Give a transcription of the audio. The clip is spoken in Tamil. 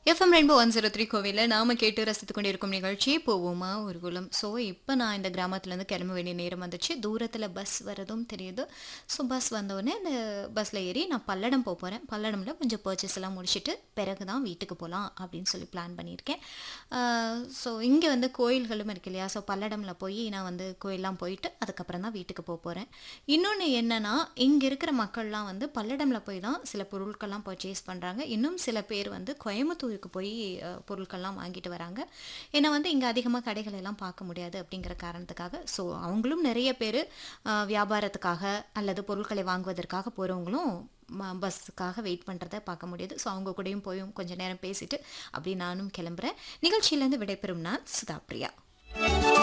FM rainbow one zero three கோவிலில் நாம கேட்டு ரசித்து கொண்டிருக்கும் நிகழ்ச்சி போவோமா ஒரு குலம் ஸோ இப்போ நான் இந்த கிராமத்துலேருந்து கிளம்ப வேண்டிய நேரம் வந்துச்சு தூரத்தில் பஸ் வரதும் தெரியுது ஸோ பஸ் வந்தோடனே இந்த பஸ்ஸில் ஏறி நான் பல்லடம் போக போகிறேன் பல்லடமில் கொஞ்சம் பர்ச்சேஸ் எல்லாம் முடிச்சுட்டு பிறகு தான் வீட்டுக்கு போகலாம் அப்படின்னு சொல்லி பிளான் பண்ணியிருக்கேன் ஸோ இங்கே வந்து கோயில்களும் இருக்கு இல்லையா ஸோ பல்லடமில் போய் நான் வந்து கோயிலெலாம் போயிட்டு அதுக்கப்புறம் தான் வீட்டுக்கு போக போகிறேன் இன்னொன்று என்னென்னா இங்கே இருக்கிற மக்கள்லாம் வந்து பல்லடமில் போய் தான் சில பொருட்கள்லாம் பர்ச்சேஸ் பண்ணுறாங்க இன்னும் சில பேர் வந்து கோயம்புத்தூருக்கு போய் அஹ், பொருட்கள்லாம் வாங்கிட்டு வராங்க ஏன்னா வந்து இங்கே அதிகமாக கடைகள் எல்லாம் பார்க்க முடியாது அப்படிங்கிற காரணத்துக்காக ஸோ அவங்களும் நிறைய பேர் வியாபாரத்துக்காக அல்லது பொருட்களை வாங்குவதற்காக போகிறவங்களும் பஸ்ஸுக்காக வெயிட் பண்ணுறதை பார்க்க முடியுது ஸோ அவங்க கூடயும் போய் கொஞ்ச நேரம் பேசிட்டு அப்படி நானும் கிளம்புறேன் நிகழ்ச்சியிலேருந்து விடைபெறும் நான் சுதா பிரியா